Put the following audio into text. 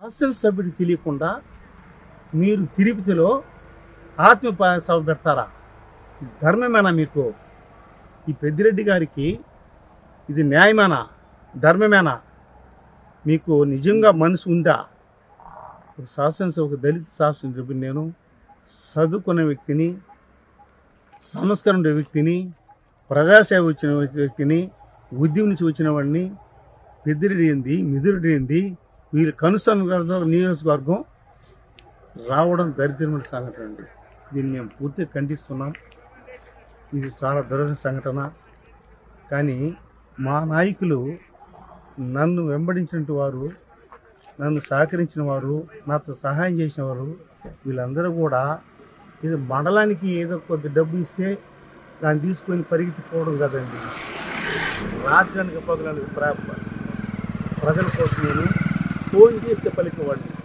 శాసనసభ్యుడికి తెలియకుండా మీరు తిరుపతిలో ఆత్మ సభ పెడతారా ఇది ధర్మమేనా మీకు ఈ పెద్దిరెడ్డి గారికి ఇది న్యాయమేనా ధర్మమేనా మీకు నిజంగా మనసు ఉందా ఒక శాసనసభకు దళిత శాసనసభ్యుని నేను చదువుకున్న వ్యక్తిని సంస్కరణ ఉండే వ్యక్తిని ప్రజాసేవ వచ్చిన వ్యక్తిని ఉద్యమం నుంచి వచ్చిన వాడిని పెద్దిరెడ్డి ఏంది మిదురుడి ఏంది వీళ్ళ కనుసంగ నియోజకవర్గం రావడం దరిద్రమైన సంఘటన అండి దీన్ని మేము పూర్తిగా ఖండిస్తున్నాం ఇది చాలా దురద సంఘటన కానీ మా నాయకులు నన్ను వెంబడించిన వారు నన్ను సహకరించిన వారు నాతో సహాయం చేసిన వారు వీళ్ళందరూ కూడా ఇది మండలానికి ఏదో కొద్ది డబ్బు ఇస్తే దాన్ని తీసుకొని పరిగెత్తిపోవడం కదండి రాత్రానికి పగలానికి ప్ర ప్రజల కోసం నేను ఫోన్ చేస్తే పలికేవాడిని